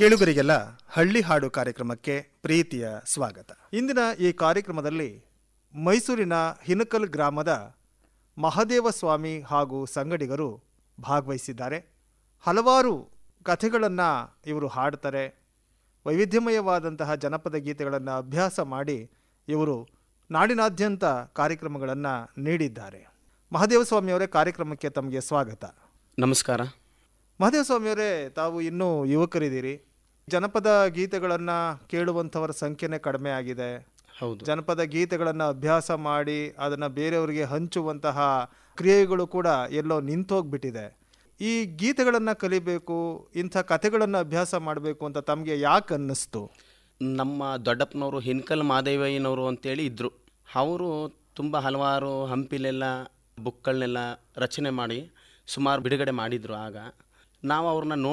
ಕೇಳುಗರಿಗೆಲ್ಲ ಹಳ್ಳಿ ಹಾಡು ಕಾರ್ಯಕ್ರಮಕ್ಕೆ ಪ್ರೀತಿಯ ಸ್ವಾಗತ ಇಂದಿನ ಈ ಕಾರ್ಯಕ್ರಮದಲ್ಲಿ ಮೈಸೂರಿನ ಹಿನಕಲ್ ಗ್ರಾಮದ ಮಹದೇವ ಸ್ವಾಮಿ ಹಾಗೂ ಸಂಗಡಿಗರು ಭಾಗವಹಿಸಿದ್ದಾರೆ ಹಲವಾರು ಕಥೆಗಳನ್ನು ಇವರು ಹಾಡ್ತಾರೆ ವೈವಿಧ್ಯಮಯವಾದಂತಹ ಜನಪದ ಗೀತೆಗಳನ್ನು ಅಭ್ಯಾಸ ಮಾಡಿ ಇವರು ನಾಡಿನಾದ್ಯಂತ ಕಾರ್ಯಕ್ರಮಗಳನ್ನು ನೀಡಿದ್ದಾರೆ ಮಹದೇವ ಸ್ವಾಮಿಯವರೇ ಕಾರ್ಯಕ್ರಮಕ್ಕೆ ತಮಗೆ ಸ್ವಾಗತ ನಮಸ್ಕಾರ ಮಹದೇವ ಸ್ವಾಮಿಯವರೇ ತಾವು ಇನ್ನೂ ಯುವಕರಿದ್ದೀರಿ ಜನಪದ ಗೀತೆಗಳನ್ನು ಕೇಳುವಂಥವರ ಸಂಖ್ಯೆನೇ ಕಡಿಮೆ ಆಗಿದೆ ಹೌದು ಜನಪದ ಗೀತೆಗಳನ್ನು ಅಭ್ಯಾಸ ಮಾಡಿ ಅದನ್ನು ಬೇರೆಯವರಿಗೆ ಹಂಚುವಂತಹ ಕ್ರಿಯೆಗಳು ಕೂಡ ಎಲ್ಲೋ ನಿಂತೋಗ್ಬಿಟ್ಟಿದೆ ಈ ಗೀತೆಗಳನ್ನು ಕಲಿಬೇಕು ಇಂಥ ಕಥೆಗಳನ್ನು ಅಭ್ಯಾಸ ಮಾಡಬೇಕು ಅಂತ ತಮಗೆ ಯಾಕೆ ಅನ್ನಿಸ್ತು ನಮ್ಮ ದೊಡ್ಡಪ್ಪನವರು ಹಿನ್ಕಲ್ ಮಾದೇವಯ್ಯನವರು ಅಂತೇಳಿ ಇದ್ದರು ಅವರು ತುಂಬ ಹಲವಾರು ಹಂಪಿಲೆಲ್ಲ ಬುಕ್ಗಳನ್ನೆಲ್ಲ ರಚನೆ ಮಾಡಿ ಸುಮಾರು ಬಿಡುಗಡೆ ಮಾಡಿದರು ಆಗ ನಾವು ಅವ್ರನ್ನ